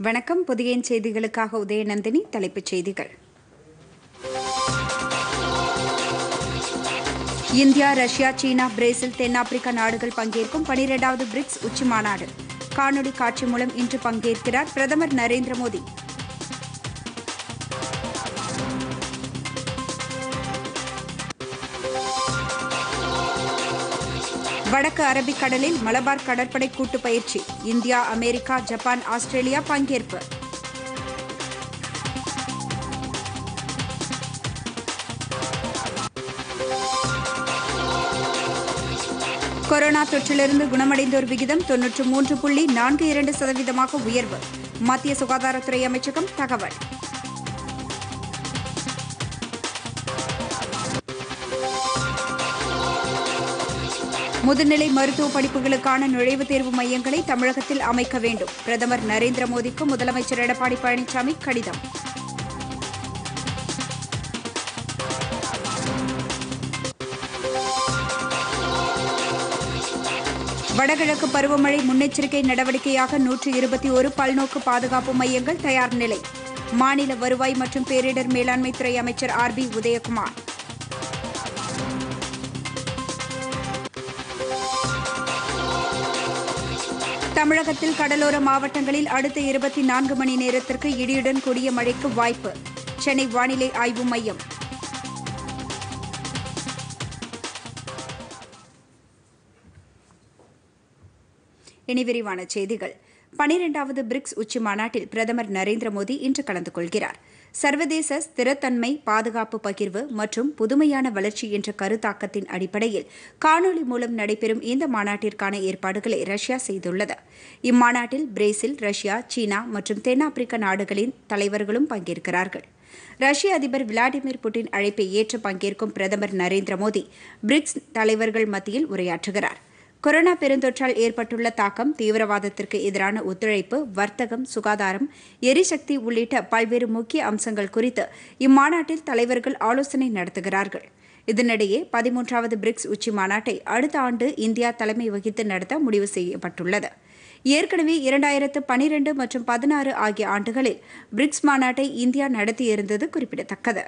வணக்கம் புதிய செய்திகளுக்காக உதயநந்தினி தலைப்புச் செய்திகள் இந்தியா ரஷ்யா சீனா பிரேசில் தென்னாப்பிரிக்கா நாடுகள் பங்கேற்கும் பனிரெண்டாவது பிரிக்ஸ் உச்சி மாநாடு காணொலி காட்சி மூலம் இன்று பங்கேற்கிறார் பிரதமர் நரேந்திர மோடி வடக்கு அரபிக்கடலில் மலபார் கடற்படை கூட்டு பயிற்சி இந்தியா அமெரிக்கா ஜப்பான் ஆஸ்திரேலியா பங்கேற்பு கொரோனா தொற்றிலிருந்து குணமடைந்தோர் விகிதம் தொன்னூற்று மூன்று புள்ளி நான்கு இரண்டு சதவீதமாக உயர்வு மத்திய சுகாதாரத்துறை அமைச்சகம் தகவல் முதுநிலை மருத்துவ படிப்புகளுக்கான நுழைவுத் தேர்வு மையங்களை தமிழகத்தில் அமைக்க வேண்டும் பிரதமர் நரேந்திர மோடிக்கு முதலமைச்சர் எடப்பாடி பழனிசாமி கடிதம் வடகிழக்கு பருவமழை முன்னெச்சரிக்கை நடவடிக்கையாக நூற்று இருபத்தி ஒரு பல்நோக்கு பாதுகாப்பு மையங்கள் தயார் நிலை மாநில வருவாய் மற்றும் பேரிடர் மேலாண்மை துறை அமைச்சர் ஆர் பி உதயகுமார் தமிழகத்தில் கடலோர மாவட்டங்களில் அடுத்த இருபத்தி நான்கு மணி நேரத்திற்கு இடியுடன் கூடிய மழைக்கு வாய்ப்பு சென்னை வானிலை ஆய்வு மையம் இனி விரிவான செய்திகள் பனிரெண்டாவது பிரிக்ஸ் உச்சி மாநாட்டில் பிரதமர் நரேந்திர மோடி இன்று கலந்து கொள்கிறார் சர்வதேச ஸ்திரத்தன்மை பாதுகாப்பு பகிர்வு மற்றும் புதுமையான வளர்ச்சி என்ற கருத்தாக்கத்தின் அடிப்படையில் காணொலி மூலம் நடைபெறும் இந்த மாநாட்டிற்கான ஏற்பாடுகளை ரஷ்யா செய்துள்ளது இம்மாநாட்டில் பிரேசில் ரஷ்யா சீனா மற்றும் தென்னாப்பிரிக்க நாடுகளின் தலைவர்களும் பங்கேற்கிறார்கள் ரஷ்ய அதிபர் விளாடிமிர் புட்டின் அழைப்பை ஏற்று பங்கேற்கும் பிரதமர் நரேந்திர மோடி பிரிக்ஸ் தலைவர்கள் மத்தியில் உரையாற்றுகிறார் கொரோனா பெருந்தொற்றால் ஏற்பட்டுள்ள தாக்கம் தீவிரவாதத்திற்கு எதிரான ஒத்துழைப்பு வர்த்தகம் சுகாதாரம் எரிசக்தி உள்ளிட்ட பல்வேறு முக்கிய அம்சங்கள் குறித்து இம்மாநாட்டில் தலைவர்கள் ஆலோசனை நடத்துகிறார்கள் இதனிடையே பதிமூன்றாவது பிரிக்ஸ் உச்சி மாநாட்டை அடுத்த ஆண்டு இந்தியா தலைமை வகித்து நடத்த முடிவு செய்யப்பட்டுள்ளது ஏற்கனவே இரண்டாயிரத்து பனிரெண்டு மற்றும் பதினாறு ஆகிய ஆண்டுகளில் பிரிக்ஸ் மாநாட்டை இந்தியா நடத்தியிருந்தது குறிப்பிடத்தக்கது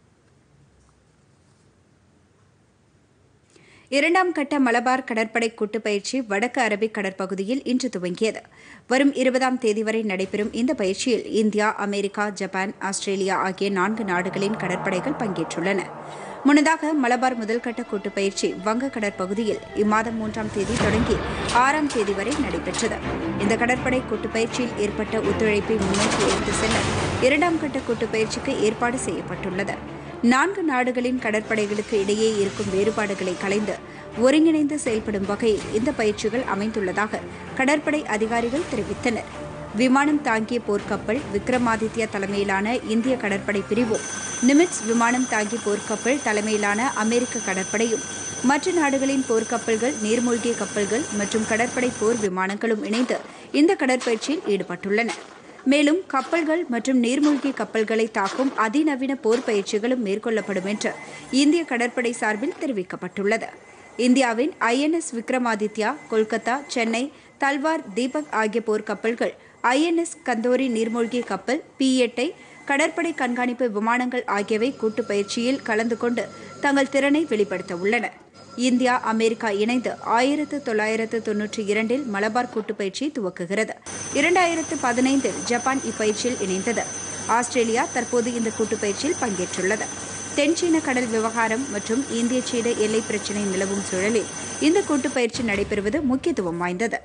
இரண்டாம் கட்ட மலபார் கடற்படை கூட்டு பயிற்சி வடக்கு அரபிக் கடற்பகுதியில் இன்று துவங்கியது வரும் இருபதாம் தேதி வரை நடைபெறும் இந்த பயிற்சியில் இந்தியா அமெரிக்கா ஜப்பான் ஆஸ்திரேலியா ஆகிய நான்கு நாடுகளின் கடற்படைகள் பங்கேற்றுள்ளன முன்னதாக மலபார் முதல்கட்ட கூட்டு பயிற்சி வங்க கடற்பகுதியில் இம்மாதம் மூன்றாம் தேதி தொடங்கி ஆறாம் தேதி வரை நடைபெற்றது இந்த கடற்படை கூட்டு பயிற்சியில் ஏற்பட்ட ஒத்துழைப்பை முன்னோக்கி எடுத்து செல்ல இரண்டாம் கட்ட கூட்டு பயிற்சிக்கு ஏற்பாடு செய்யப்பட்டுள்ளது நான்கு நாடுகளின் கடற்படைகளுக்கு இடையே இருக்கும் வேறுபாடுகளை களைந்து ஒருங்கிணைந்து செயல்படும் வகையில் இந்த பயிற்சிகள் அமைந்துள்ளதாக கடற்படை அதிகாரிகள் தெரிவித்தனர் விமானம் தாங்கிய போர்க்கப்பல் விக்ரமாதித்யா தலைமையிலான இந்திய கடற்படை பிரிவும் நிமிட்ஸ் விமானம் தாங்கிய போர்க்கப்பல் தலைமையிலான அமெரிக்க கடற்படையும் மற்ற நாடுகளின் போர்க்கப்பல்கள் நீர்மூழ்கிய கப்பல்கள் மற்றும் கடற்படை போர் விமானங்களும் இணைந்து இந்த கடற்பயிற்சியில் ஈடுபட்டுள்ளன மேலும் கப்பல்கள் மற்றும் நீர்மூழ்கி கப்பல்களை தாக்கும் அதிநவீன போர் பயிற்சிகளும் மேற்கொள்ளப்படும் என்று இந்திய கடற்படை சார்பில் தெரிவிக்கப்பட்டுள்ளது இந்தியாவின் ஐஎன்எஸ் விக்ரமாதித்யா கொல்கத்தா சென்னை தல்வார் தீபக் ஆகிய போர் கப்பல்கள் ஐஎன்எஸ் கந்தோரி நீர்மூழ்கி கப்பல் பி எட்டை கடற்படை கண்காணிப்பு விமானங்கள் ஆகியவை கூட்டு பயிற்சியில் கலந்து கொண்டு தங்கள் திறனை வெளிப்படுத்த உள்ளன இந்தியா அமெரிக்கா இணைந்து ஆயிரத்து தொள்ளாயிரத்து தொன்னூற்றி இரண்டில் மலபார் கூட்டுப்பயிற்சி துவக்குகிறது இரண்டாயிரத்து பதினைந்தில் ஜப்பான் இப்பயிற்சியில் இணைந்தது ஆஸ்திரேலியா தற்போது இந்த கூட்டுப்பயிற்சியில் பங்கேற்றுள்ளது தென்சீன கடல் விவகாரம் மற்றும் இந்திய சீன எல்லை பிரச்சினை நிலவும் சூழலில் இந்த கூட்டுப்பயிற்சி நடைபெறுவது முக்கியத்துவம் வாய்ந்தது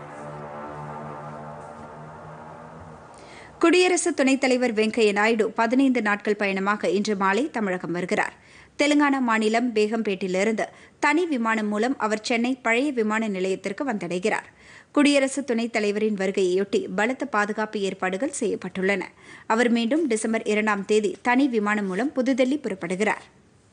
குடியரசு துணைத் தலைவர் வெங்கையா நாயுடு பதினைந்து நாட்கள் பயணமாக இன்று மாலை தமிழகம் வருகிறார் தெலுங்கானா மாநிலம் பேகம்பேட்டிலிருந்து தனி விமானம் மூலம் அவர் சென்னை பழைய விமான நிலையத்திற்கு வந்தடைகிறார் குடியரசு துணைத் தலைவரின் வருகையொட்டி பலத்த பாதுகாப்பு ஏற்பாடுகள் செய்யப்பட்டுள்ளன அவர் மீண்டும் டிசம்பர் இரண்டாம் தேதி தனி விமானம் மூலம் புதுதில்லி புறப்படுகிறார்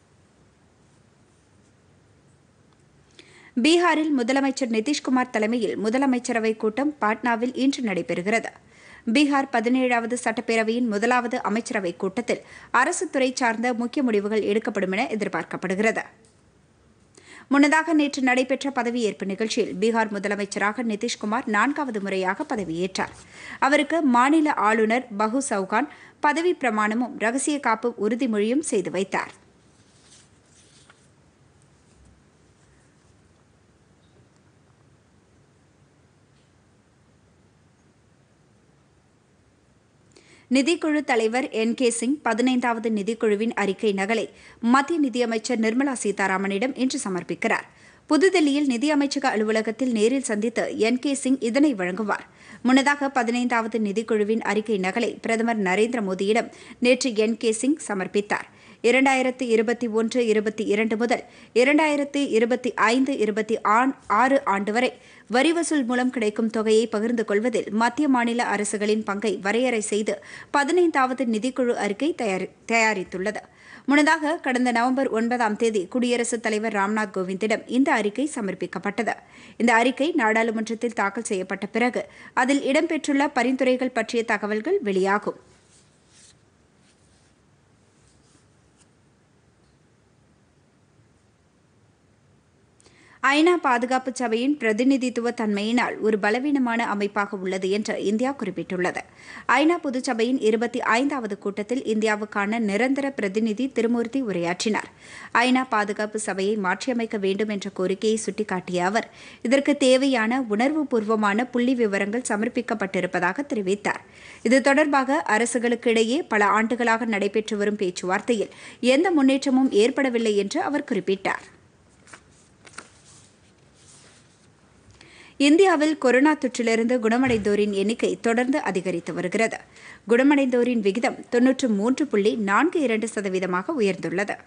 பீகாரில் முதலமைச்சர் நிதிஷ்குமார் தலைமையில் முதலமைச்சரவைக் கூட்டம் பாட்னாவில் இன்று நடைபெறுகிறது பீகார் பதினேழாவது சட்டப்பேரவையின் முதலாவது அமைச்சரவைக் கூட்டத்தில் அரசு துறை சார்ந்த முக்கிய முடிவுகள் எடுக்கப்படும் என எதிர்பார்க்கப்படுகிறது முன்னதாக நேற்று நடைபெற்ற பதவியேற்பு நிகழ்ச்சியில் பீகார் முதலமைச்சராக நிதிஷ்குமார் நான்காவது முறையாக பதவியேற்றார் அவருக்கு மாநில ஆளுநர் பகு சௌகான் பதவி பிரமாணமும் ரகசிய காப்பு உறுதிமொழியும் செய்து வைத்தார் நிதிக்குழு தலைவர் என் கே சிங் பதினைந்தாவது நிதிக்குழுவின் அறிக்கை நகலை மத்திய நிதியமைச்சர் நிர்மலா சீதாராமனிடம் இன்று சமர்ப்பிக்கிறார் புதுதில்லியில் நிதியமைச்சக அலுவலகத்தில் நேரில் சந்தித்து என் கே சிங் இதனை வழங்குவார் முன்னதாக பதினைந்தாவது நிதிக்குழுவின் அறிக்கை நகலை பிரதமர் நரேந்திர மோடியிடம் நேற்று என் கே சிங் சமர்ப்பித்தார் இரண்டாயிரத்து இருபத்தி ஒன்று இருபத்தி இரண்டு முதல் இரண்டாயிரத்து இருபத்தி ஐந்து இருபத்தி ஆறு ஆண்டு வரை வரி வசூல் மூலம் கிடைக்கும் தொகையை பகிர்ந்து கொள்வதில் மத்திய மாநில அரசுகளின் பங்கை வரையறை செய்து பதினைந்தாவது நிதிக்குழு அறிக்கை தயாரித்துள்ளது முன்னதாக கடந்த நவம்பர் ஒன்பதாம் தேதி குடியரசுத் தலைவர் ராம்நாத் கோவிந்திடம் இந்த அறிக்கை சமர்ப்பிக்கப்பட்டது இந்த அறிக்கை நாடாளுமன்றத்தில் தாக்கல் செய்யப்பட்ட பிறகு அதில் இடம்பெற்றுள்ள பரிந்துரைகள் பற்றிய தகவல்கள் வெளியாகும் ஐநா பாதுகாப்பு சபையின் பிரதிநிதித்துவ தன்மையினால் ஒரு பலவீனமான அமைப்பாக உள்ளது என்று இந்தியா குறிப்பிட்டுள்ளது ஐநா பொதுச்சபையின் இருபத்தி ஐந்தாவது கூட்டத்தில் இந்தியாவுக்கான நிரந்தர பிரதிநிதி திருமூர்த்தி உரையாற்றினார் ஐநா பாதுகாப்பு சபையை மாற்றியமைக்க வேண்டும் என்ற கோரிக்கையை சுட்டிக்காட்டிய அவர் இதற்கு தேவையான உணர்வுபூர்வமான புள்ளி விவரங்கள் சமர்ப்பிக்கப்பட்டிருப்பதாக தெரிவித்தார் இது தொடர்பாக அரசுகளுக்கு இடையே பல ஆண்டுகளாக நடைபெற்று வரும் பேச்சுவார்த்தையில் எந்த முன்னேற்றமும் ஏற்படவில்லை என்று அவர் குறிப்பிட்டார் இந்தியாவில் கொரோனா தொற்றிலிருந்து குணமடைந்தோரின் எண்ணிக்கை தொடர்ந்து அதிகரித்து வருகிறது குணமடைந்தோரின் விகிதம் தொன்னூற்று மூன்று புள்ளி நான்கு இரண்டு சதவீதமாக உயர்ந்துள்ளது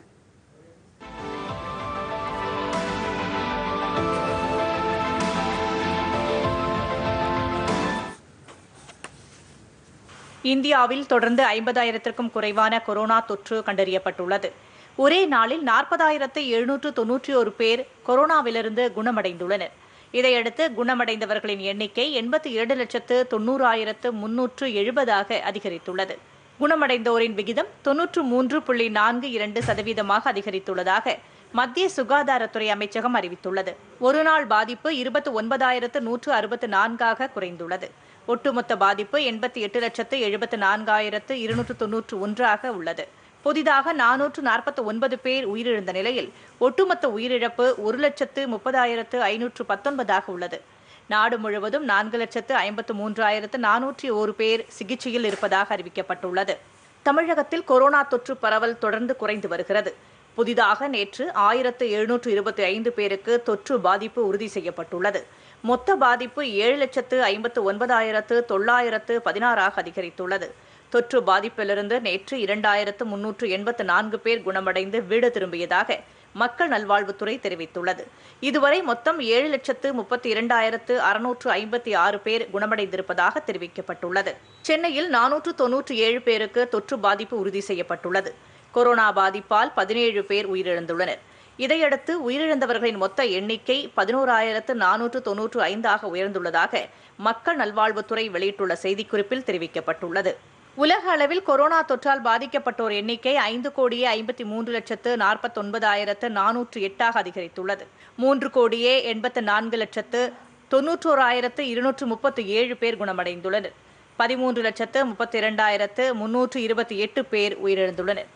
இந்தியாவில் தொடர்ந்து ஐம்பதாயிரத்திற்கும் குறைவான கொரோனா தொற்று கண்டறியப்பட்டுள்ளது ஒரே நாளில் நாற்பதாயிரத்து எழுநூற்று தொன்னூற்றி ஒரு பேர் கொரோனாவிலிருந்து குணமடைந்துள்ளனர் இதையடுத்து குணமடைந்தவர்களின் எண்ணிக்கை எண்பத்தி ஏழு லட்சத்து தொன்னூறாயிரத்து முன்னூற்று எழுபதாக அதிகரித்துள்ளது குணமடைந்தோரின் விகிதம் தொன்னூற்று மூன்று புள்ளி நான்கு இரண்டு சதவீதமாக அதிகரித்துள்ளதாக மத்திய சுகாதாரத்துறை அமைச்சகம் அறிவித்துள்ளது ஒருநாள் பாதிப்பு இருபத்தி ஒன்பதாயிரத்து நூற்று அறுபத்து நான்காக குறைந்துள்ளது ஒட்டுமொத்த பாதிப்பு எண்பத்தி எட்டு லட்சத்து எழுபத்து நான்காயிரத்து இருநூற்று தொன்னூற்று ஒன்றாக உள்ளது புதிதாக நானூற்று நாற்பத்தி ஒன்பது பேர் உயிரிழந்த நிலையில் ஒட்டுமொத்த உயிரிழப்பு ஒரு லட்சத்து முப்பதாயிரத்து ஐநூற்று பத்தொன்பதாக உள்ளது நாடு முழுவதும் நான்கு லட்சத்து ஐம்பத்து மூன்றாயிரத்து நானூற்றி ஒரு பேர் சிகிச்சையில் இருப்பதாக அறிவிக்கப்பட்டுள்ளது தமிழகத்தில் கொரோனா தொற்று பரவல் தொடர்ந்து குறைந்து வருகிறது புதிதாக நேற்று ஆயிரத்து எழுநூற்று இருபத்தி ஐந்து பேருக்கு தொற்று பாதிப்பு உறுதி செய்யப்பட்டுள்ளது மொத்த பாதிப்பு ஏழு லட்சத்து ஐம்பத்து ஒன்பதாயிரத்து தொள்ளாயிரத்து பதினாறாக அதிகரித்துள்ளது தொற்று பாதிப்பிலிருந்து நேற்று இரண்டாயிரத்து முன்னூற்று எண்பத்து நான்கு பேர் குணமடைந்து வீடு திரும்பியதாக மக்கள் நல்வாழ்வுத்துறை தெரிவித்துள்ளது இதுவரை மொத்தம் ஏழு லட்சத்து முப்பத்தி இரண்டாயிரத்து அறுநூற்று ஐம்பத்தி ஆறு பேர் குணமடைந்திருப்பதாக தெரிவிக்கப்பட்டுள்ளது சென்னையில் நானூற்று தொன்னூற்றி ஏழு பேருக்கு தொற்று பாதிப்பு உறுதி செய்யப்பட்டுள்ளது கொரோனா பாதிப்பால் பதினேழு பேர் உயிரிழந்துள்ளனர் இதையடுத்து உயிரிழந்தவர்களின் மொத்த எண்ணிக்கை பதினோராயிரத்து நானூற்று தொன்னூற்று ஐந்தாக உயர்ந்துள்ளதாக மக்கள் நல்வாழ்வுத்துறை வெளியிட்டுள்ள செய்திக்குறிப்பில் தெரிவிக்கப்பட்டுள்ளது உலக அளவில் கொரோனா தொற்றால் பாதிக்கப்பட்டோர் எண்ணிக்கை ஐந்து கோடியே ஐம்பத்தி மூன்று லட்சத்து நாற்பத்தொன்பதாயிரத்து நானூற்று எட்டாக அதிகரித்துள்ளது மூன்று கோடியே எண்பத்து நான்கு லட்சத்து தொன்னூற்றோராயிரத்து இருநூற்று முப்பத்தி ஏழு பேர் குணமடைந்துள்ளனர் பதிமூன்று லட்சத்து முப்பத்தி இரண்டாயிரத்து முன்னூற்று இருபத்தி எட்டு பேர் உயிரிழந்துள்ளனர்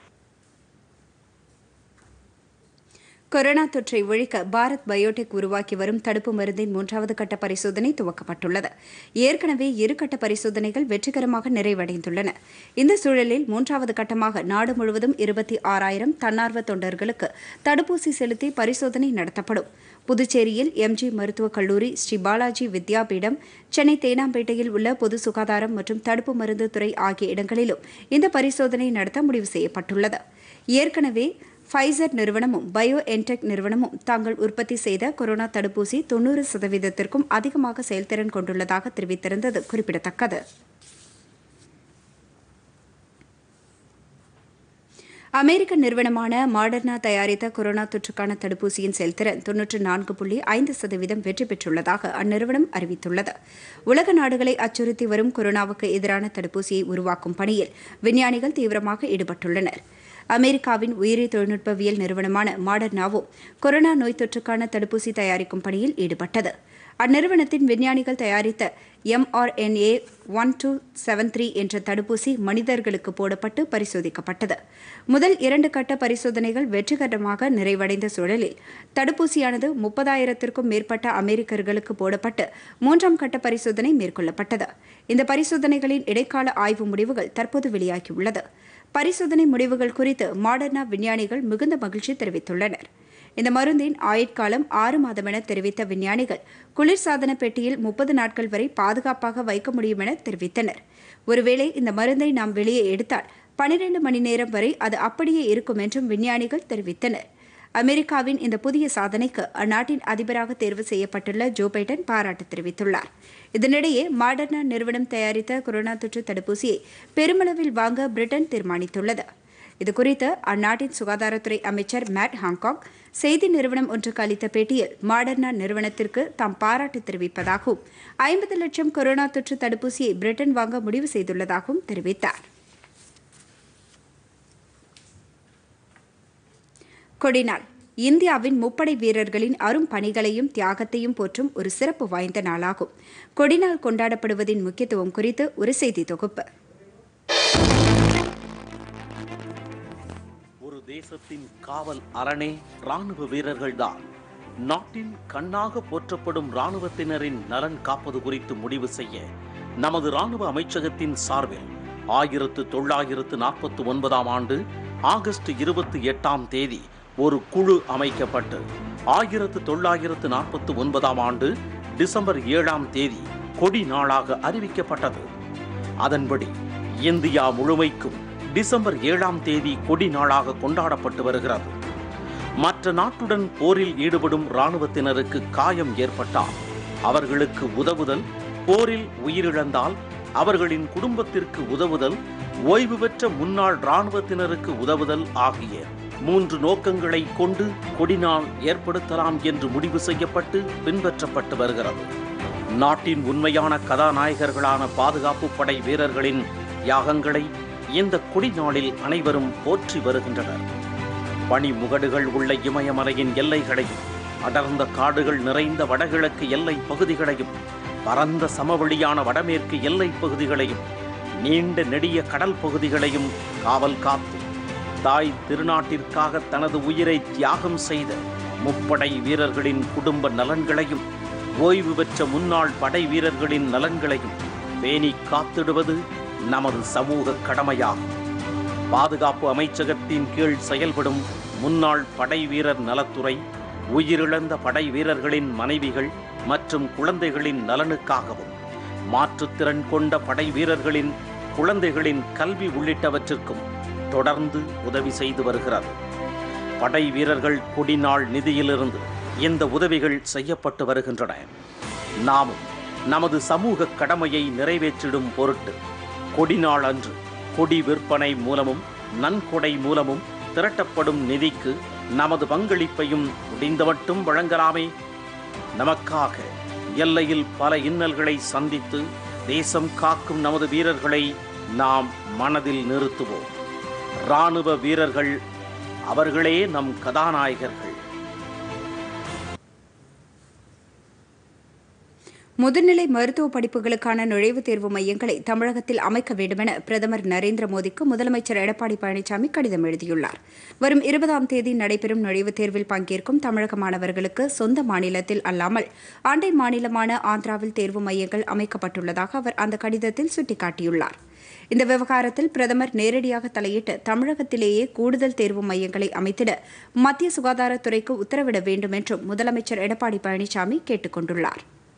கொரோனா தொற்றை ஒழிக்க பாரத் பயோடெக் உருவாக்கி வரும் தடுப்பு மருந்தின் மூன்றாவது கட்ட பரிசோதனை துவக்கப்பட்டுள்ளது ஏற்கனவே இரு கட்ட பரிசோதனைகள் வெற்றிகரமாக நிறைவடைந்துள்ளன இந்த சூழலில் மூன்றாவது கட்டமாக நாடு முழுவதும் இருபத்தி ஆறாயிரம் தன்னார்வ தொண்டர்களுக்கு தடுப்பூசி செலுத்தி பரிசோதனை நடத்தப்படும் புதுச்சேரியில் எம்ஜி மருத்துவக் கல்லூரி ஸ்ரீ பாலாஜி வித்யாபீடம் சென்னை தேனாம்பேட்டையில் உள்ள பொது சுகாதாரம் மற்றும் தடுப்பு மருந்து துறை ஆகிய இடங்களிலும் இந்த பரிசோதனை நடத்த முடிவு செய்யப்பட்டுள்ளது ஏற்கனவே ஃபைசர் நிறுவனமும் பயோ என்டெக் நிறுவனமும் தாங்கள் உற்பத்தி செய்த கொரோனா தடுப்பூசி தொன்னூறு சதவீதத்திற்கும் அதிகமாக செயல்திறன் கொண்டுள்ளதாக தெரிவித்திருந்தது குறிப்பிடத்தக்கது அமெரிக்க நிறுவனமான மாடர்னா தயாரித்த கொரோனா தொற்றுக்கான தடுப்பூசியின் செயல்திறன் தொன்னூற்று நான்கு புள்ளி ஐந்து சதவீதம் வெற்றி பெற்றுள்ளதாக அந்நிறுவனம் அறிவித்துள்ளது உலக நாடுகளை அச்சுறுத்தி வரும் கொரோனாவுக்கு எதிரான தடுப்பூசியை உருவாக்கும் பணியில் விஞ்ஞானிகள் தீவிரமாக ஈடுபட்டுள்ளனர் அமெரிக்காவின் உயிரி தொழில்நுட்பவியல் நிறுவனமான மாடர்னாவும் கொரோனா நோய் தொற்றுக்கான தடுப்பூசி தயாரிக்கும் பணியில் ஈடுபட்டது அந்நிறுவனத்தின் விஞ்ஞானிகள் தயாரித்த mRNA one two seven three என்ற தடுப்பூசி மனிதர்களுக்கு போடப்பட்டு பரிசோதிக்கப்பட்டது முதல் இரண்டு கட்ட பரிசோதனைகள் வெற்றிகரமாக நிறைவடைந்த சூழலில் தடுப்பூசியானது முப்பதாயிரத்திற்கும் மேற்பட்ட அமெரிக்கர்களுக்கு போடப்பட்டு மூன்றாம் கட்ட பரிசோதனை மேற்கொள்ளப்பட்டது இந்த பரிசோதனைகளின் இடைக்கால ஆய்வு முடிவுகள் தற்போது வெளியாகியுள்ளது பரிசோதனை முடிவுகள் குறித்து மாடர்னா விஞ்ஞானிகள் மிகுந்த மகிழ்ச்சி தெரிவித்துள்ளனர் இந்த மருந்தின் ஆயுட்காலம் ஆறு மாதம் என தெரிவித்த விஞ்ஞானிகள் குளிர்சாதன பெட்டியில் முப்பது நாட்கள் வரை பாதுகாப்பாக வைக்க முடியும் என தெரிவித்தனர் ஒருவேளை இந்த மருந்தை நாம் வெளியே எடுத்தால் பனிரெண்டு மணி நேரம் வரை அது அப்படியே இருக்கும் என்றும் விஞ்ஞானிகள் தெரிவித்தனர் அமெரிக்காவின் இந்த புதிய சாதனைக்கு அந்நாட்டின் அதிபராக தேர்வு செய்யப்பட்டுள்ள ஜோ பைடன் பாராட்டு தெரிவித்துள்ளார் இதனிடையே மாடர்னா நிறுவனம் தயாரித்த கொரோனா தொற்று தடுப்பூசியை பெருமளவில் வாங்க பிரிட்டன் தீர்மானித்துள்ளது இதுகுறித்து அந்நாட்டின் சுகாதாரத்துறை அமைச்சர் மேட் ஹாங்காங் செய்தி நிறுவனம் ஒன்றுக்கு அளித்த பேட்டியில் மாடர்னா நிறுவனத்திற்கு தாம் பாராட்டு தெரிவிப்பதாகவும் ஐம்பது லட்சம் கொரோனா தொற்று தடுப்பூசியை பிரிட்டன் வாங்க முடிவு செய்துள்ளதாகவும் தெரிவித்தார் கொடிநாள் இந்தியாவின் முப்படை வீரர்களின் அரும் பணிகளையும் தியாகத்தையும் போற்றும் ஒரு சிறப்பு வாய்ந்த நாளாகும் கொடிநாள் கொண்டாடப்படுவதின் முக்கியத்துவம் குறித்து ஒரு செய்தி தொகுப்பு ஒரு தேசத்தின் காவல் அரணே ராணுவ வீரர்கள்தான் நாட்டின் கண்ணாக போற்றப்படும் ராணுவத்தினரின் நலன் காப்பது குறித்து முடிவு செய்ய நமது ராணுவ அமைச்சகத்தின் சார்பில் ஆயிரத்து தொள்ளாயிரத்து நாற்பத்தி ஒன்பதாம் ஆண்டு ஆகஸ்ட் இருபத்தி எட்டாம் தேதி ஒரு குழு அமைக்கப்பட்டு ஆயிரத்து தொள்ளாயிரத்து நாற்பத்தி ஒன்பதாம் ஆண்டு டிசம்பர் ஏழாம் தேதி கொடி நாளாக அறிவிக்கப்பட்டது அதன்படி இந்தியா முழுமைக்கும் டிசம்பர் ஏழாம் தேதி கொடி நாளாக கொண்டாடப்பட்டு வருகிறது மற்ற நாட்டுடன் போரில் ஈடுபடும் இராணுவத்தினருக்கு காயம் ஏற்பட்டால் அவர்களுக்கு உதவுதல் போரில் உயிரிழந்தால் அவர்களின் குடும்பத்திற்கு உதவுதல் ஓய்வு பெற்ற முன்னாள் இராணுவத்தினருக்கு உதவுதல் ஆகிய மூன்று நோக்கங்களை கொண்டு கொடிநாள் ஏற்படுத்தலாம் என்று முடிவு செய்யப்பட்டு பின்பற்றப்பட்டு வருகிறது நாட்டின் உண்மையான கதாநாயகர்களான பாதுகாப்பு படை வீரர்களின் யாகங்களை இந்த கொடி நாளில் அனைவரும் போற்றி வருகின்றனர் பனி முகடுகள் உள்ள இமயமலையின் எல்லைகளையும் அடர்ந்த காடுகள் நிறைந்த வடகிழக்கு எல்லை பகுதிகளையும் பரந்த சமவெளியான வடமேற்கு எல்லை பகுதிகளையும் நீண்ட நெடிய கடல் பகுதிகளையும் காவல் காத்து தாய் திருநாட்டிற்காக தனது உயிரை தியாகம் செய்த முப்படை வீரர்களின் குடும்ப நலன்களையும் ஓய்வு பெற்ற முன்னாள் படை வீரர்களின் நலன்களையும் பேணி காத்திடுவது நமது சமூக கடமையாகும் பாதுகாப்பு அமைச்சகத்தின் கீழ் செயல்படும் முன்னாள் படை வீரர் நலத்துறை உயிரிழந்த படை வீரர்களின் மனைவிகள் மற்றும் குழந்தைகளின் நலனுக்காகவும் மாற்றுத்திறன் கொண்ட படை வீரர்களின் குழந்தைகளின் கல்வி உள்ளிட்டவற்றிற்கும் தொடர்ந்து உதவி செய்து வருகிறது படை வீரர்கள் கொடிநாள் நிதியிலிருந்து இந்த உதவிகள் செய்யப்பட்டு வருகின்றன நாமும் நமது சமூக கடமையை நிறைவேற்றிடும் பொருட்டு கொடிநாள் அன்று கொடி விற்பனை மூலமும் நன்கொடை மூலமும் திரட்டப்படும் நிதிக்கு நமது பங்களிப்பையும் முடிந்தமட்டும் வழங்கலாமே நமக்காக எல்லையில் பல இன்னல்களை சந்தித்து தேசம் காக்கும் நமது வீரர்களை நாம் மனதில் நிறுத்துவோம் இராணுவ வீரர்கள் அவர்களே நம் கதாநாயகர்கள் முதுநிலை மருத்துவ படிப்புகளுக்கான நுழைவுத் தேர்வு மையங்களை தமிழகத்தில் அமைக்க வேண்டுமென பிரதமர் நரேந்திர மோடிக்கு முதலமைச்சர் எடப்பாடி பழனிசாமி கடிதம் எழுதியுள்ளார் வரும் இருபதாம் தேதி நடைபெறும் நுழைவுத் தேர்வில் பங்கேற்கும் தமிழக மாணவர்களுக்கு சொந்த மாநிலத்தில் அல்லாமல் அண்டை மாநிலமான ஆந்திராவில் தேர்வு மையங்கள் அமைக்கப்பட்டுள்ளதாக அவர் அந்த கடிதத்தில் சுட்டிக்காட்டியுள்ளார் இந்த விவகாரத்தில் பிரதமர் நேரடியாக தலையிட்டு தமிழகத்திலேயே கூடுதல் தேர்வு மையங்களை அமைத்திட மத்திய சுகாதாரத்துறைக்கு உத்தரவிட வேண்டும் என்றும் முதலமைச்சர் எடப்பாடி பழனிசாமி கேட்டுக் கொண்டுள்ளார்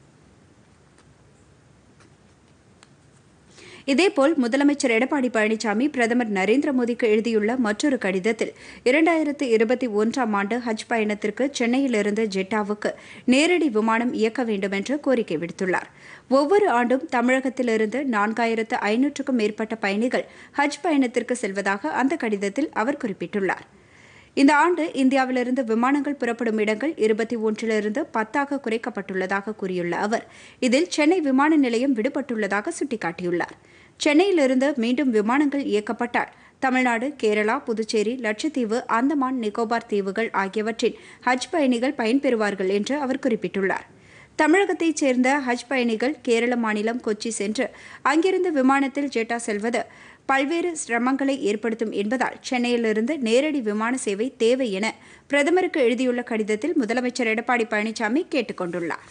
இதேபோல் முதலமைச்சர் எடப்பாடி பழனிசாமி பிரதமர் நரேந்திர மோடிக்கு எழுதியுள்ள மற்றொரு கடிதத்தில் இரண்டாயிரத்து இருபத்தி ஒன்றாம் ஆண்டு ஹஜ் பயணத்திற்கு சென்னையிலிருந்து ஜெட்டாவுக்கு நேரடி விமானம் இயக்க வேண்டும் என்று கோரிக்கை விடுத்துள்ளார் ஒவ்வொரு ஆண்டும் தமிழகத்திலிருந்து நான்காயிரத்து ஐநூற்றுக்கும் மேற்பட்ட பயணிகள் ஹஜ் பயணத்திற்கு செல்வதாக அந்த கடிதத்தில் அவர் குறிப்பிட்டுள்ளார் இந்த ஆண்டு இந்தியாவிலிருந்து விமானங்கள் புறப்படும் இடங்கள் இருபத்தி ஒன்றிலிருந்து பத்தாக குறைக்கப்பட்டுள்ளதாக கூறியுள்ள அவர் இதில் சென்னை விமான நிலையம் விடுபட்டுள்ளதாக சுட்டிக்காட்டியுள்ளார் சென்னையிலிருந்து மீண்டும் விமானங்கள் இயக்கப்பட்டால் தமிழ்நாடு கேரளா புதுச்சேரி லட்சத்தீவு அந்தமான் நிக்கோபார் தீவுகள் ஆகியவற்றின் ஹஜ் பயணிகள் பயன்பெறுவார்கள் என்று அவர் குறிப்பிட்டுள்ளார் தமிழகத்தைச் சேர்ந்த ஹஜ் பயணிகள் கேரள மாநிலம் கொச்சி சென்று அங்கிருந்து விமானத்தில் ஜெட்டா செல்வது பல்வேறு சிரமங்களை ஏற்படுத்தும் என்பதால் சென்னையிலிருந்து நேரடி விமான சேவை தேவை என பிரதமருக்கு எழுதியுள்ள கடிதத்தில் முதலமைச்சர் எடப்பாடி பழனிசாமி கேட்டுக் கொண்டுள்ளார்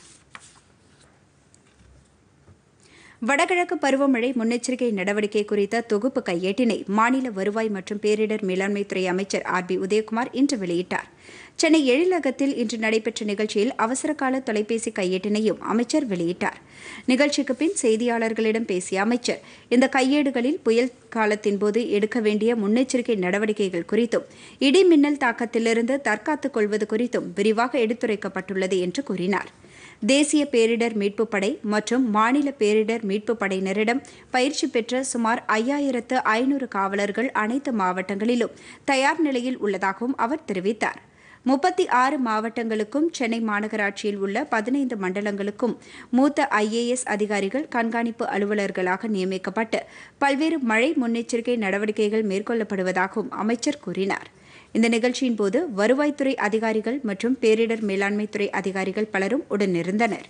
வடகிழக்கு பருவமழை முன்னெச்சரிக்கை நடவடிக்கை குறித்த தொகுப்பு கையேட்டினை மாநில வருவாய் மற்றும் பேரிடர் மேலாண்மைத்துறை அமைச்சர் ஆர் பி உதயகுமார் இன்று வெளியிட்டார் சென்னை எழிலகத்தில் இன்று நடைபெற்ற நிகழ்ச்சியில் அவசரகால தொலைபேசி கையேட்டினையும் அமைச்சர் வெளியிட்டார் நிகழ்ச்சிக்கு பின் செய்தியாளர்களிடம் பேசிய அமைச்சர் இந்த கையேடுகளில் புயல் காலத்தின் போது எடுக்க வேண்டிய முன்னெச்சரிக்கை நடவடிக்கைகள் குறித்தும் இடி மின்னல் தாக்கத்திலிருந்து தற்காத்துக் கொள்வது குறித்தும் விரிவாக எடுத்துரைக்கப்பட்டுள்ளது என்று கூறினார் தேசிய பேரிடர் மீட்புப் படை மற்றும் மாநில பேரிடர் மீட்புப் படையினரிடம் பயிற்சி பெற்ற சுமார் ஐயாயிரத்து ஐநூறு காவலர்கள் அனைத்து மாவட்டங்களிலும் தயார் நிலையில் உள்ளதாகவும் அவர் தெரிவித்தார் முப்பத்தி ஆறு மாவட்டங்களுக்கும் சென்னை மாநகராட்சியில் உள்ள பதினைந்து மண்டலங்களுக்கும் மூத்த ஐஏஎஸ் அதிகாரிகள் கண்காணிப்பு அலுவலர்களாக நியமிக்கப்பட்டு பல்வேறு மழை முன்னெச்சரிக்கை நடவடிக்கைகள் மேற்கொள்ளப்படுவதாகவும் அமைச்சர் கூறினார் இந்த நிகழ்ச்சியின் போது வருவாய்த்துறை அதிகாரிகள் மற்றும் பேரிடர் மேலாண்மைத்துறை அதிகாரிகள் பலரும் உடனிருந்தனர்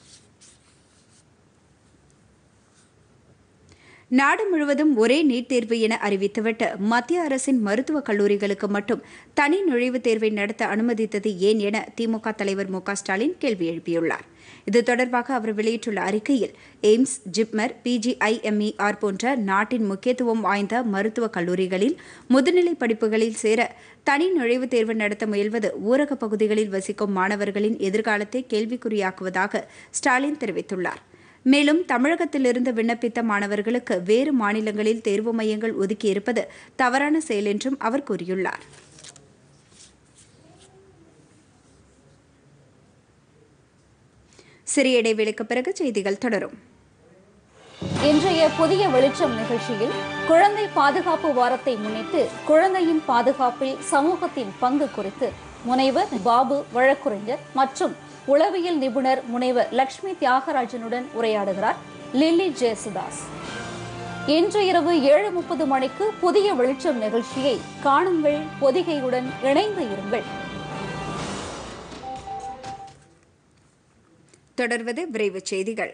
நாடு முழுவதும் ஒரே நீட் தேர்வு என அறிவித்துவிட்டு மத்திய அரசின் மருத்துவக் கல்லூரிகளுக்கு மட்டும் தனி நுழைவுத் தேர்வை நடத்த அனுமதித்தது ஏன் என திமுக தலைவர் மு க ஸ்டாலின் கேள்வி எழுப்பியுள்ளார் இது தொடர்பாக அவர் வெளியிட்டுள்ள அறிக்கையில் எய்ம்ஸ் ஜிப்மர் பிஜிஐஎம்இஆர் போன்ற நாட்டின் முக்கியத்துவம் வாய்ந்த மருத்துவக் கல்லூரிகளில் முதுநிலை படிப்புகளில் சேர தனி நுழைவுத் தேர்வு நடத்த முயல்வது ஊரகப் பகுதிகளில் வசிக்கும் மாணவர்களின் எதிர்காலத்தை கேள்விக்குறியாக்குவதாக ஸ்டாலின் தெரிவித்துள்ளார் மேலும் தமிழகத்திலிருந்து விண்ணப்பித்த மாணவர்களுக்கு வேறு மாநிலங்களில் தேர்வு மையங்கள் ஒதுக்கியிருப்பது தவறான செயல் என்றும் அவர் கூறியுள்ளார் சிறிய இடைவேளைக்கு பிறகு செய்திகள் தொடரும் இன்றைய புதிய வெளிச்சம் நிகழ்ச்சியில் குழந்தை பாதுகாப்பு வாரத்தை முன்னிட்டு குழந்தையின் பாதுகாப்பில் சமூகத்தின் பங்கு குறித்து முனைவர் பாபு வழக்குரைஞர் மற்றும் உளவியல் நிபுணர் முனைவர் லட்சுமி தியாகராஜனுடன் உரையாடுகிறார் லில்லி ஜெயசுதாஸ் இன்று இரவு ஏழு முப்பது மணிக்கு புதிய வெளிச்சம் நிகழ்ச்சியை காணுங்கள் பொதிகையுடன் இணைந்து இருங்கள் தொடர்வது விரைவுச் செய்திகள்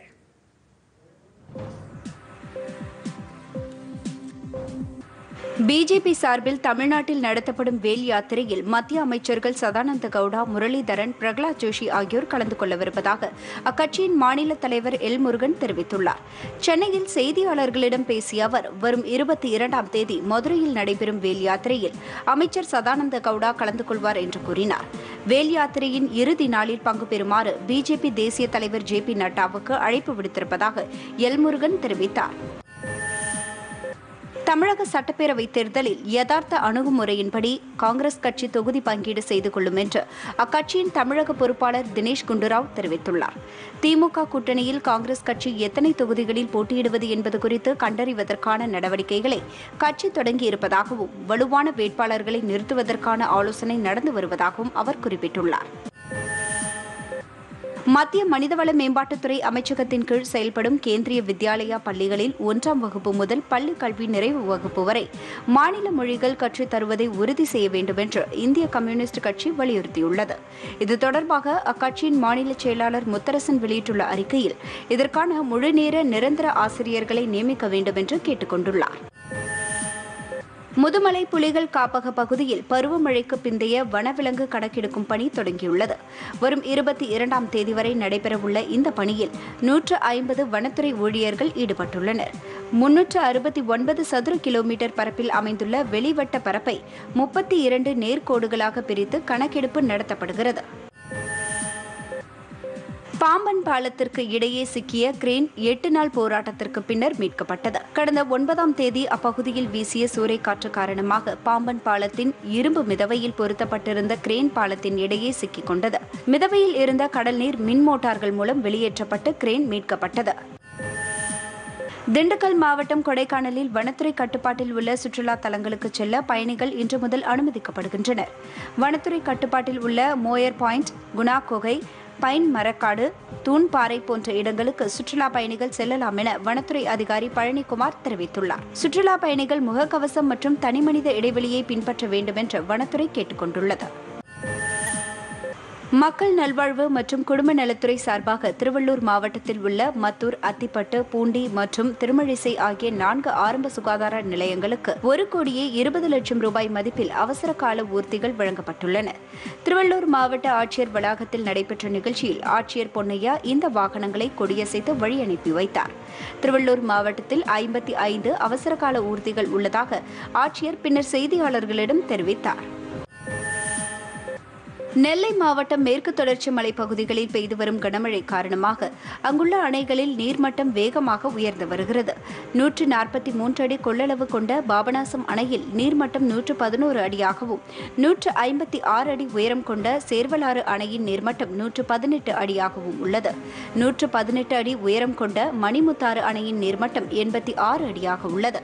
பிஜேபி சார்பில் தமிழ்நாட்டில் நடத்தப்படும் வேல் யாத்திரையில் மத்திய அமைச்சர்கள் சதானந்த கவுடா முரளிதரன் பிரகலாத் ஜோஷி ஆகியோர் கலந்து கொள்ளவிருப்பதாக அக்கட்சியின் மாநில தலைவர் எல் முருகன் தெரிவித்துள்ளார் சென்னையில் செய்தியாளர்களிடம் பேசிய அவர் வரும் இருபத்தி இரண்டாம் தேதி மதுரையில் நடைபெறும் வேல் யாத்திரையில் அமைச்சர் சதானந்த கவுடா கலந்து கொள்வார் என்று கூறினார் வேல் யாத்திரையின் இறுதி நாளில் பங்கு பெறுமாறு பிஜேபி தேசிய தலைவர் ஜே பி நட்டாவுக்கு அழைப்பு விடுத்திருப்பதாக எல் முருகன் தெரிவித்தார் தமிழக சட்டப்பேரவைத் தேர்தலில் யதார்த்த அணுகுமுறையின்படி காங்கிரஸ் கட்சி தொகுதி பங்கீடு செய்து கொள்ளும் என்று அக்கட்சியின் தமிழக பொறுப்பாளர் தினேஷ் குண்டுராவ் தெரிவித்துள்ளார் திமுக கூட்டணியில் காங்கிரஸ் கட்சி எத்தனை தொகுதிகளில் போட்டியிடுவது என்பது குறித்து கண்டறிவதற்கான நடவடிக்கைகளை கட்சி தொடங்கியிருப்பதாகவும் வலுவான வேட்பாளர்களை நிறுத்துவதற்கான ஆலோசனை நடந்து வருவதாகவும் அவர் குறிப்பிட்டுள்ளார் மத்திய மனிதவள மேம்பாட்டுத்துறை அமைச்சகத்தின் கீழ் செயல்படும் கேந்திரிய வித்யாலயா பள்ளிகளில் ஒன்றாம் வகுப்பு முதல் பள்ளி கல்வி நிறைவு வகுப்பு வரை மாநில மொழிகள் கற்றுத் தருவதை உறுதி செய்ய வேண்டும் என்று இந்திய கம்யூனிஸ்ட் கட்சி வலியுறுத்தியுள்ளது இது தொடர்பாக அக்கட்சியின் மாநில செயலாளர் முத்தரசன் வெளியிட்டுள்ள அறிக்கையில் இதற்கான முழுநேர நிரந்தர ஆசிரியர்களை நியமிக்க வேண்டும் என்று கேட்டுக் கொண்டுள்ளார் முதுமலை புலிகள் காப்பக பகுதியில் பருவமழைக்கு பிந்தைய வனவிலங்கு கணக்கெடுக்கும் பணி தொடங்கியுள்ளது வரும் இருபத்தி இரண்டாம் தேதி வரை நடைபெறவுள்ள இந்த பணியில் நூற்று ஐம்பது வனத்துறை ஊழியர்கள் ஈடுபட்டுள்ளனர் முன்னூற்று அறுபத்தி ஒன்பது சதுர கிலோமீட்டர் பரப்பில் அமைந்துள்ள வெளிவட்ட பரப்பை முப்பத்தி இரண்டு நேர்கோடுகளாக பிரித்து கணக்கெடுப்பு நடத்தப்படுகிறது பாம்பன் பாலத்திற்கு இடையே சிக்கிய கிரேன் எட்டு நாள் போராட்டத்திற்கு பின்னர் மீட்கப்பட்டது கடந்த ஒன்பதாம் தேதி அப்பகுதியில் வீசிய சூறைக்காற்று காரணமாக பாம்பன் பாலத்தின் இரும்பு மிதவையில் பொருத்தப்பட்டிருந்த கிரேன் பாலத்தின் இடையே சிக்கிக் கொண்டது மிதவையில் இருந்த கடல் நீர் மின் மோட்டார்கள் மூலம் வெளியேற்றப்பட்டு கிரேன் மீட்கப்பட்டது திண்டுக்கல் மாவட்டம் கொடைக்கானலில் வனத்துறை கட்டுப்பாட்டில் உள்ள சுற்றுலா தலங்களுக்கு செல்ல பயணிகள் இன்று முதல் அனுமதிக்கப்படுகின்றனர் வனத்துறை கட்டுப்பாட்டில் உள்ள மோயர் பாயிண்ட் குணா குகை பைன் மரக்காடு தூண்பாறை போன்ற இடங்களுக்கு சுற்றுலா பயணிகள் செல்லலாம் என வனத்துறை அதிகாரி பழனிக்குமார் தெரிவித்துள்ளார் சுற்றுலா பயணிகள் முகக்கவசம் மற்றும் தனிமனித இடைவெளியை பின்பற்ற வேண்டும் என்று வனத்துறை கேட்டுக் கொண்டுள்ளது மக்கள் நல்வாழ்வு மற்றும் குடும்ப நலத்துறை சார்பாக திருவள்ளூர் மாவட்டத்தில் உள்ள மத்தூர் அத்திப்பட்டு பூண்டி மற்றும் திருமழிசை ஆகிய நான்கு ஆரம்ப சுகாதார நிலையங்களுக்கு ஒரு கோடியே இருபது லட்சம் ரூபாய் மதிப்பில் அவசர கால ஊர்திகள் வழங்கப்பட்டுள்ளன திருவள்ளூர் மாவட்ட ஆட்சியர் வளாகத்தில் நடைபெற்ற நிகழ்ச்சியில் ஆட்சியர் பொன்னையா இந்த வாகனங்களை கொடியசைத்து வழி அனுப்பி வைத்தார் திருவள்ளூர் மாவட்டத்தில் ஐம்பத்தி ஐந்து அவசர கால ஊர்திகள் உள்ளதாக ஆட்சியர் பின்னர் செய்தியாளர்களிடம் தெரிவித்தார் நெல்லை மாவட்டம் மேற்கு தொடர்ச்சி மலைப்பகுதிகளில் பெய்து வரும் கனமழை காரணமாக அங்குள்ள அணைகளில் நீர்மட்டம் வேகமாக உயர்ந்து வருகிறது நூற்று நாற்பத்தி மூன்று அடி கொள்ளளவு கொண்ட பாபநாசம் அணையில் நீர்மட்டம் நூற்று பதினோரு அடியாகவும் நூற்று ஐம்பத்தி ஆறு அடி உயரம் கொண்ட சேர்வலாறு அணையின் நீர்மட்டம் நூற்று பதினெட்டு அடியாகவும் உள்ளது நூற்று பதினெட்டு அடி உயரம் கொண்ட மணிமுத்தாறு அணையின் நீர்மட்டம் எண்பத்தி ஆறு அடியாக உள்ளது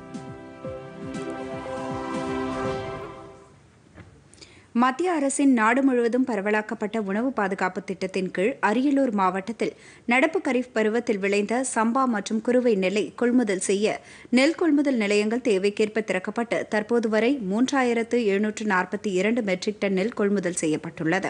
மத்திய அரசின் நாடு முழுவதும் பரவலாக்கப்பட்ட உணவு பாதுகாப்பு திட்டத்தின் கீழ் அரியலூர் மாவட்டத்தில் நடப்பு கரீஃப் பருவத்தில் விளைந்த சம்பா மற்றும் குறுவை நெல்லை கொள்முதல் செய்ய நெல் கொள்முதல் நிலையங்கள் தேவைக்கேற்ப திறக்கப்பட்டு தற்போது வரை மூன்றாயிரத்து எழுநூற்று நாற்பத்தி இரண்டு மெட்ரிக் டன் நெல் கொள்முதல் செய்யப்பட்டுள்ளது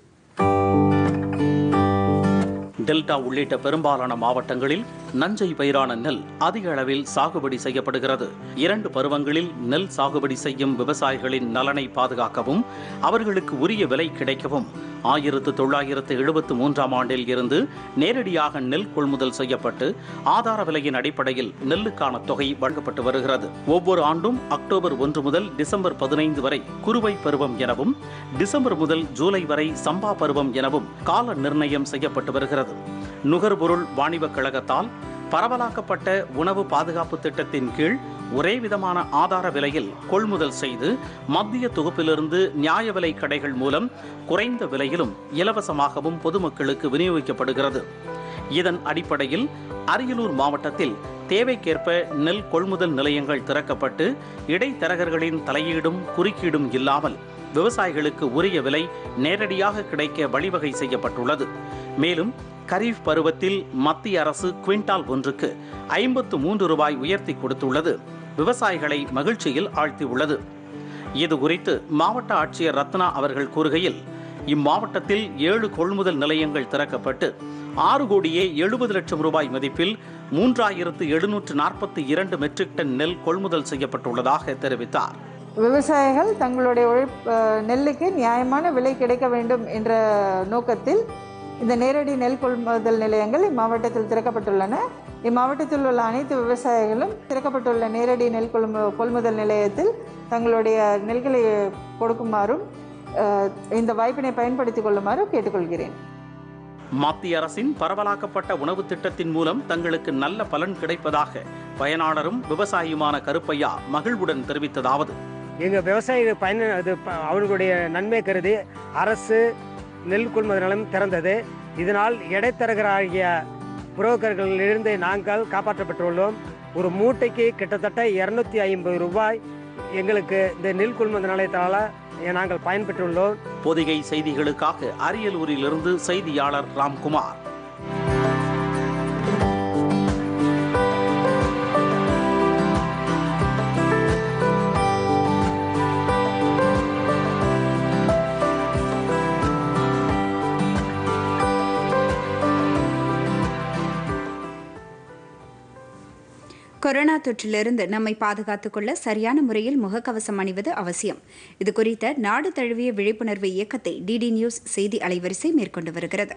டெல்டா உள்ளிட்ட பெரும்பாலான மாவட்டங்களில் நஞ்சை பயிரான நெல் அதிக அளவில் சாகுபடி செய்யப்படுகிறது இரண்டு பருவங்களில் நெல் சாகுபடி செய்யும் விவசாயிகளின் நலனை பாதுகாக்கவும் அவர்களுக்கு உரிய விலை கிடைக்கவும் ஆயிரத்து தொள்ளாயிரத்து எழுபத்து மூன்றாம் ஆண்டில் இருந்து நேரடியாக நெல் கொள்முதல் செய்யப்பட்டு ஆதார விலையின் அடிப்படையில் நெல்லுக்கான தொகை வழங்கப்பட்டு வருகிறது ஒவ்வொரு ஆண்டும் அக்டோபர் ஒன்று முதல் டிசம்பர் பதினைந்து வரை குறுவை பருவம் எனவும் டிசம்பர் முதல் ஜூலை வரை சம்பா பருவம் எனவும் கால நிர்ணயம் செய்யப்பட்டு வருகிறது நுகர்பொருள் வாணிபக் கழகத்தால் பரவலாக்கப்பட்ட உணவு பாதுகாப்பு திட்டத்தின் கீழ் ஒரே விதமான ஆதார விலையில் கொள்முதல் செய்து மத்திய தொகுப்பிலிருந்து நியாய விலை கடைகள் மூலம் குறைந்த விலையிலும் இலவசமாகவும் பொதுமக்களுக்கு விநியோகிக்கப்படுகிறது இதன் அடிப்படையில் அரியலூர் மாவட்டத்தில் தேவைக்கேற்ப நெல் கொள்முதல் நிலையங்கள் திறக்கப்பட்டு இடைத்தரகர்களின் தலையீடும் குறுக்கீடும் இல்லாமல் விவசாயிகளுக்கு உரிய விலை நேரடியாக கிடைக்க வழிவகை செய்யப்பட்டுள்ளது மேலும் கரீஃப் பருவத்தில் மத்திய அரசு குவிண்டால் ஒன்றுக்கு ஐம்பத்து மூன்று ரூபாய் உயர்த்தி கொடுத்துள்ளது விவசாயிகளை மகிழ்ச்சியில் ஆழ்த்தியுள்ளது இது குறித்து மாவட்ட ஆட்சியர் ரத்னா அவர்கள் கூறுகையில் இம்மாவட்டத்தில் ஏழு கொள்முதல் நிலையங்கள் திறக்கப்பட்டு ஆறு கோடியே எழுபது லட்சம் ரூபாய் மதிப்பில் மூன்றாயிரத்து எழுநூற்று நாற்பத்தி இரண்டு மெட்ரிக் டன் நெல் கொள்முதல் செய்யப்பட்டுள்ளதாக தெரிவித்தார் விவசாயிகள் தங்களுடைய உழைப் அஹ், நெல்லுக்கு நியாயமான விலை கிடைக்க வேண்டும் என்ற நோக்கத்தில் இந்த நேரடி நெல் கொள்முதல் நிலையங்கள் இம்மாவட்டத்தில் திறக்கப்பட்டுள்ளன இம்மாவட்டத்தில் உள்ள அனைத்து விவசாயிகளும் திறக்கப்பட்டுள்ள நேரடி நெல் கொள்மு கொள்முதல் நிலையத்தில் தங்களுடைய நெல்களை கொடுக்குமாறும் அஹ், இந்த வாய்ப்பினை பயன்படுத்திக் கொள்ளுமாறும் கேட்டுக்கொள்கிறேன் மத்திய அரசின் பரவலாக்கப்பட்ட உணவு திட்டத்தின் மூலம் தங்களுக்கு நல்ல பலன் கிடைப்பதாக பயனாளரும் விவசாயியுமான கருப்பையா மகிழ்வுடன் தெரிவித்ததாவது எங்கள் விவசாயிகள் பயன் அது ப- அவர்களுடைய நன்மை கருதி அரசு நெல் கொள்முதல் நிலையம் திறந்தது இதனால் இடைத்தரகராகிய புரோக்கர்களிலிருந்து நாங்கள் காப்பாற்றப்பட்டுள்ளோம் ஒரு மூட்டைக்கு கிட்டத்தட்ட இரநூத்தி ஐம்பது ரூபாய் எங்களுக்கு இந்த நெல் கொள்முதல் நிலையத்தால் நாங்கள் பயன்பெற்றுள்ளோம் பொதிகை செய்திகளுக்காக அரியலூரிலிருந்து செய்தியாளர் ராம்குமார் கொரோனா தொற்றிலிருந்து நம்மை பாதுகாத்துக் கொள்ள சரியான முறையில் முகக்கவசம் அணிவது அவசியம் இது குறித்த நாடு தழுவிய விழிப்புணர்வு இயக்கத்தை டிடி நியூஸ் செய்தி அலைவரிசை மேற்கொண்டு வருகிறது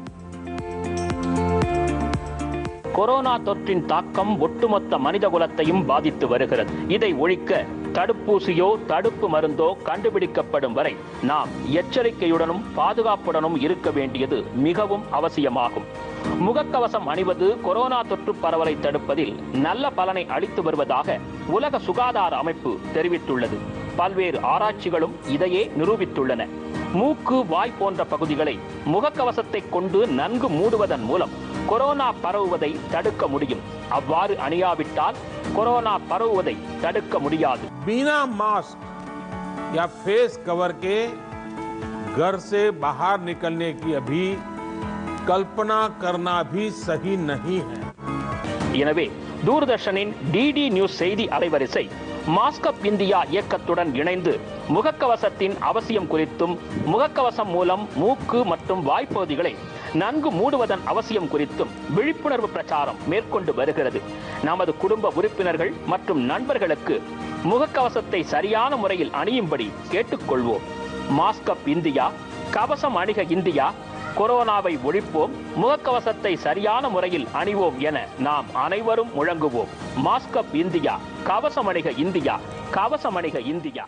கொரோனா தொற்றின் தாக்கம் ஒட்டுமொத்த மனித குலத்தையும் பாதித்து வருகிறது இதை ஒழிக்க தடுப்பூசியோ தடுப்பு மருந்தோ கண்டுபிடிக்கப்படும் வரை நாம் எச்சரிக்கையுடனும் பாதுகாப்புடனும் இருக்க வேண்டியது மிகவும் அவசியமாகும் முகக்கவசம் அணிவது கொரோனா தொற்று பரவலை தடுப்பதில் நல்ல பலனை அளித்து வருவதாக உலக சுகாதார அமைப்பு தெரிவித்துள்ளது பல்வேறு ஆராய்ச்சிகளும் இதையே நிரூபித்துள்ளன மூக்கு வாய் போன்ற பகுதிகளை முகக்கவசத்தை கொண்டு நன்கு மூடுவதன் மூலம் கொரோனா பரவுவதை தடுக்க முடியும் அவ்வாறு அணியாவிட்டால் கொரோனா பரவுவதை தடுக்க முடியாது बिना मास्क या फेस कवर के घर से बाहर निकलने की अभी कल्पना करना भी सही नहीं है எனவே தூர்தர்ஷனின் டிடி நியூஸ் செய்தி அலைவரிசை மாஸ்கப் இந்தியா இயக்கத்துடன் இணைந்து முகக்கவசத்தின் அவசியம் குறித்தும் முகக்கவசம் மூலம் மூக்கு மற்றும் வாய்ப்பகுதிகளை நன்கு மூடுவதன் அவசியம் குறித்தும் விழிப்புணர்வு பிரச்சாரம் மேற்கொண்டு வருகிறது நமது குடும்ப உறுப்பினர்கள் மற்றும் நண்பர்களுக்கு முகக்கவசத்தை சரியான முறையில் அணியும்படி கேட்டுக்கொள்வோம் மாஸ்கப் இந்தியா கவசம் அணிக இந்தியா கொரோனாவை ஒழிப்போம் முகக்கவசத்தை சரியான முறையில் அணிவோம் என நாம் அனைவரும் முழங்குவோம் மாஸ்கப் இந்தியா கவசம் அணிக இந்தியா கவசம் அணிக இந்தியா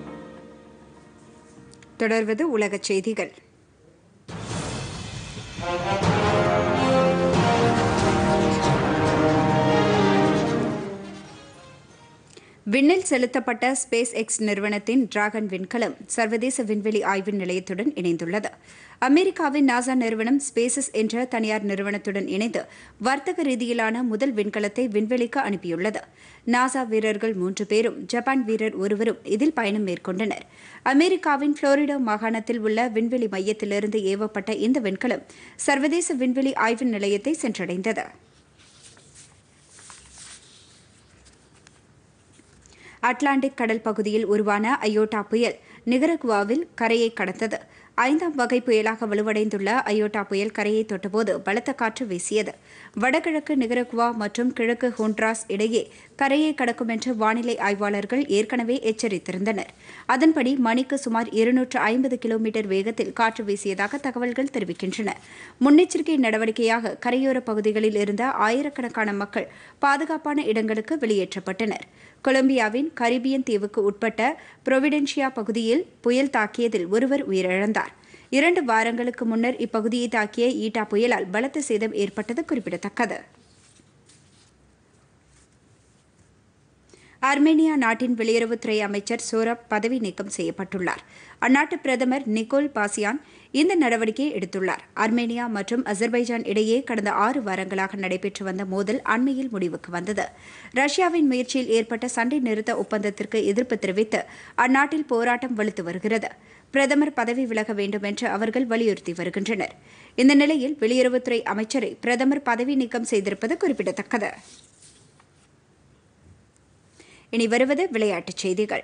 தொடர்வது உலகச் செய்திகள் விண்ணில் செலுத்தப்பட்ட ஸ்பேஸ் எக்ஸ் நிறுவனத்தின் டிராகன் விண்கலம் சர்வதேச விண்வெளி ஆய்வு நிலையத்துடன் இணைந்துள்ளது அமெரிக்காவின் நாசா நிறுவனம் ஸ்பேசஸ் என்ற தனியார் நிறுவனத்துடன் இணைந்து வர்த்தக ரீதியிலான முதல் விண்கலத்தை விண்வெளிக்கு அனுப்பியுள்ளது நாசா வீரர்கள் மூன்று பேரும் ஜப்பான் வீரர் ஒருவரும் இதில் பயணம் மேற்கொண்டனர் அமெரிக்காவின் புளோரிடா மாகாணத்தில் உள்ள விண்வெளி மையத்திலிருந்து ஏவப்பட்ட இந்த விண்கலம் சர்வதேச விண்வெளி ஆய்வு நிலையத்தை சென்றடைந்தது அட்லாண்டிக் கடல் பகுதியில் உருவான அயோட்டா புயல் நிகரகுவாவில் கரையை கடந்தது ஐந்தாம் வகை புயலாக வலுவடைந்துள்ள அயோட்டா புயல் கரையை தொட்டபோது பலத்த காற்று வீசியது வடகிழக்கு நிகரகுவா மற்றும் கிழக்கு ஹோண்ட்ராஸ் இடையே கரையை கடக்கும் என்று வானிலை ஆய்வாளர்கள் ஏற்கனவே எச்சரித்திருந்தனர் அதன்படி மணிக்கு சுமார் இருநூற்று ஐம்பது கிலோமீட்டர் வேகத்தில் காற்று வீசியதாக தகவல்கள் தெரிவிக்கின்றன முன்னெச்சரிக்கை நடவடிக்கையாக கரையோர பகுதிகளில் இருந்த ஆயிரக்கணக்கான மக்கள் பாதுகாப்பான இடங்களுக்கு வெளியேற்றப்பட்டனர் கொலம்பியாவின் கரிபியன் தீவுக்கு உட்பட்ட புரோவிடென்ஷியா பகுதியில் புயல் தாக்கியதில் ஒருவர் உயிரிழந்தார் இரண்டு வாரங்களுக்கு முன்னர் இப்பகுதியை தாக்கிய ஈட்டா புயலால் பலத்த சேதம் ஏற்பட்டது குறிப்பிடத்தக்கது அர்மேனியா நாட்டின் வெளியுறவுத்துறை அமைச்சர் சோரப் பதவி நீக்கம் செய்யப்பட்டுள்ளார் அந்நாட்டு பிரதமர் நிக்கோல் பாசியான் இந்த நடவடிக்கையை எடுத்துள்ளார் அர்மேனியா மற்றும் அசர்பைஜான் இடையே கடந்த ஆறு வாரங்களாக நடைபெற்று வந்த மோதல் அண்மையில் முடிவுக்கு வந்தது ரஷ்யாவின் முயற்சியில் ஏற்பட்ட சண்டை நிறுத்த ஒப்பந்தத்திற்கு எதிர்ப்பு தெரிவித்து அந்நாட்டில் போராட்டம் வலுத்து வருகிறது பிரதமர் பதவி விலக வேண்டும் என்று அவர்கள் வலியுறுத்தி வருகின்றனர் இந்த நிலையில் வெளியுறவுத்துறை அமைச்சரை பிரதமர் பதவி நீக்கம் செய்திருப்பது குறிப்பிடத்தக்கது இனி வருவது விளையாட்டுச் செய்திகள்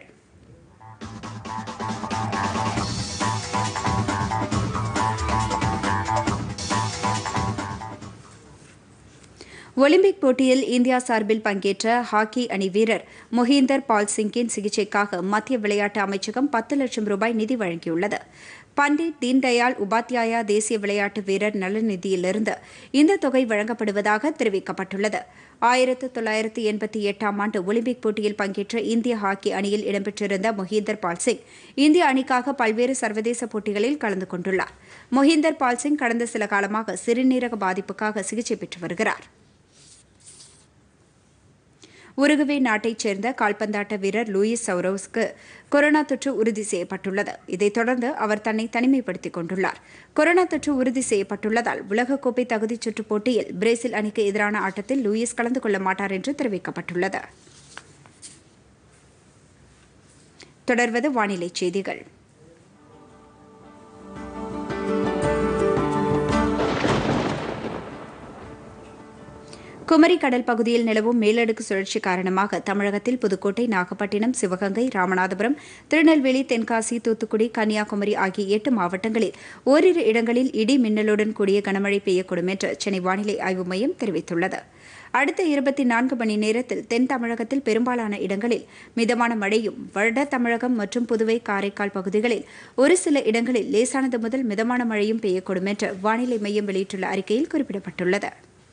ஒலிம்பிக் போட்டியில் இந்தியா சார்பில் பங்கேற்ற ஹாக்கி அணி வீரர் மொஹீந்தர் பால் சிங்கின் சிகிச்சைக்காக மத்திய விளையாட்டு அமைச்சகம் பத்து லட்சம் ரூபாய் நிதி வழங்கியுள்ளது பண்டிட் தீன்தயாள் உபாத்யாயா தேசிய விளையாட்டு வீரர் நலநிதியிலிருந்து இந்த தொகை வழங்கப்படுவதாக தெரிவிக்கப்பட்டுள்ளது ஆயிரத்து தொள்ளாயிரத்து எண்பத்தி எட்டாம் ஆண்டு ஒலிம்பிக் போட்டியில் பங்கேற்ற இந்திய ஹாக்கி அணியில் இடம்பெற்றிருந்த மொஹீந்தர் பால் சிங் இந்திய அணிக்காக பல்வேறு சர்வதேச போட்டிகளில் கலந்து கொண்டுள்ளார் மொஹீந்தர் பால் சிங் கடந்த சில காலமாக சிறுநீரக பாதிப்புக்காக சிகிச்சை பெற்று வருகிறார் உருகுவே நாட்டைச் சேர்ந்த கால்பந்தாட்ட வீரர் லூயிஸ் சௌரோஸ்க்கு கொரோனா தொற்று உறுதி செய்யப்பட்டுள்ளது இதைத் தொடர்ந்து அவர் தன்னை தனிமைப்படுத்திக் கொண்டுள்ளார் கொரோனா தொற்று உறுதி செய்யப்பட்டுள்ளதால் உலகக்கோப்பை தகுதிச் சுற்றுப் போட்டியில் பிரேசில் அணிக்கு எதிரான ஆட்டத்தில் லூயிஸ் கலந்து கொள்ள மாட்டார் என்று தெரிவிக்கப்பட்டுள்ளது தொடர்வது வானிலைச் செய்திகள் குமரி கடல் பகுதியில் நிலவும் மேலடுக்கு சுழற்சி காரணமாக தமிழகத்தில் புதுக்கோட்டை நாகப்பட்டினம் சிவகங்கை ராமநாதபுரம் திருநெல்வேலி தென்காசி தூத்துக்குடி கன்னியாகுமரி ஆகிய எட்டு மாவட்டங்களில் ஓரிரு இடங்களில் இடி மின்னலுடன் கூடிய கனமழை பெய்யக்கூடும் என்று சென்னை வானிலை ஆய்வு மையம் தெரிவித்துள்ளது அடுத்த இருபத்தி நான்கு மணி நேரத்தில் தென் தமிழகத்தில் பெரும்பாலான இடங்களில் மிதமான மழையும் வட தமிழகம் மற்றும் புதுவை காரைக்கால் பகுதிகளில் ஒரு சில இடங்களில் லேசானது முதல் மிதமான மழையும் பெய்யக்கூடும் என்று வானிலை மையம் வெளியிட்டுள்ள அறிக்கையில் குறிப்பிடப்பட்டுள்ளது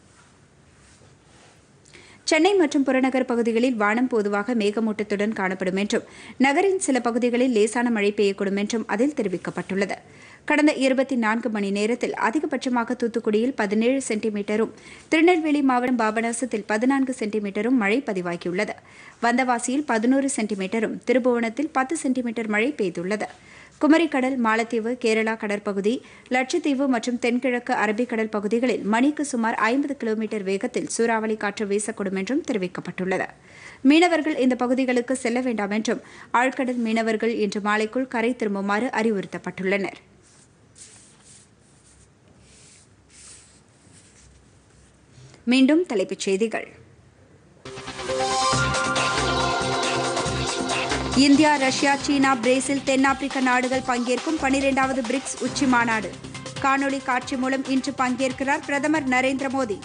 சென்னை மற்றும் புறநகர் பகுதிகளில் வானம் பொதுவாக மேகமூட்டத்துடன் காணப்படும் என்றும் நகரின் சில பகுதிகளில் லேசான மழை பெய்யக்கூடும் என்றும் அதில் தெரிவிக்கப்பட்டுள்ளது கடந்த இருபத்தி நான்கு மணி நேரத்தில் அதிகபட்சமாக தூத்துக்குடியில் பதினேழு சென்டிமீட்டரும் திருநெல்வேலி மாவட்டம் பாபநாசத்தில் பதினான்கு சென்டிமீட்டரும் மழை பதிவாகியுள்ளது வந்தவாசியில் பதினோரு சென்டிமீட்டரும் திருபுவனத்தில் பத்து சென்டிமீட்டர் மழை பெய்துள்ளது குமரிக்கடல் மாலத்தீவு கேரளா கடற்பகுதி லட்சத்தீவு மற்றும் தென்கிழக்கு அரபிக்கடல் பகுதிகளில் மணிக்கு சுமார் ஐம்பது கிலோமீட்டர் வேகத்தில் சூறாவளி காற்று வீசக்கூடும் என்றும் தெரிவிக்கப்பட்டுள்ளது மீனவர்கள் இந்த பகுதிகளுக்கு செல்ல வேண்டாம் என்றும் ஆழ்கடல் மீனவர்கள் இன்று மாலைக்குள் கரை திரும்புமாறு அறிவுறுத்தப்பட்டுள்ளனர் மீண்டும் தலைப்புச் செய்திகள் இந்தியா ரஷ்யா சீனா பிரேசில் தென்னாப்பிரிக்க நாடுகள் பங்கேற்கும் பனிரெண்டாவது பிரிக்ஸ் உச்சி மாநாடு காணொலி காட்சி மூலம் இன்று பங்கேற்கிறார் பிரதமர் நரேந்திர மோடி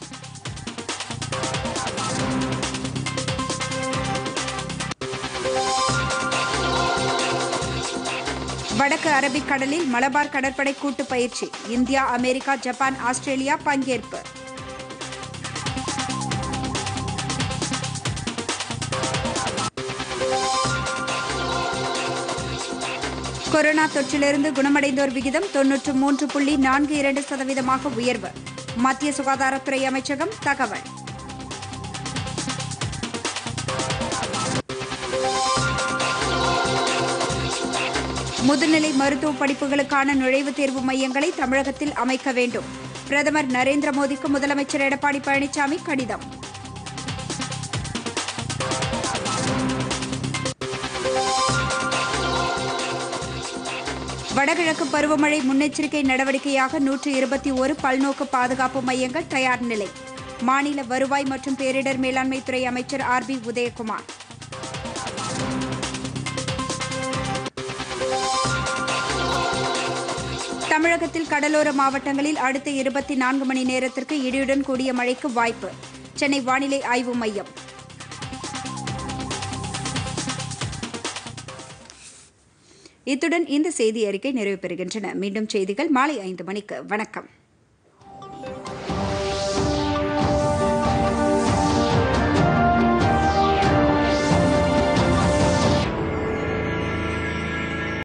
வடக்கு அரபிக்கடலில் மலபார் கடற்படை கூட்டு பயிற்சி இந்தியா அமெரிக்கா ஜப்பான் ஆஸ்திரேலியா பங்கேற்பு கொரோனா தொற்றிலிருந்து குணமடைந்தோர் விகிதம் தொன்னூற்று மூன்று புள்ளி நான்கு இரண்டு சதவீதமாக உயர்வு மத்திய சுகாதாரத்துறை அமைச்சகம் தகவல் முதுநிலை மருத்துவ படிப்புகளுக்கான நுழைவுத் தேர்வு மையங்களை தமிழகத்தில் அமைக்க வேண்டும் பிரதமர் நரேந்திர மோடிக்கு முதலமைச்சர் எடப்பாடி பழனிசாமி கடிதம் வடகிழக்கு பருவமழை முன்னெச்சரிக்கை நடவடிக்கையாக நூற்று இருபத்தி ஒரு பல்நோக்கு பாதுகாப்பு மையங்கள் தயார் நிலை மாநில வருவாய் மற்றும் பேரிடர் மேலாண்மை துறை அமைச்சர் ஆர் பி உதயகுமார் தமிழகத்தில் கடலோர மாவட்டங்களில் அடுத்த இருபத்தி நான்கு மணி நேரத்திற்கு இடியுடன் கூடிய மழைக்கு வாய்ப்பு சென்னை வானிலை ஆய்வு மையம் இத்துடன் இந்த செய்தி அறிக்கை நிறைவு பெறுகின்றன மீண்டும் செய்திகள் மாலை ஐந்து மணிக்கு வணக்கம்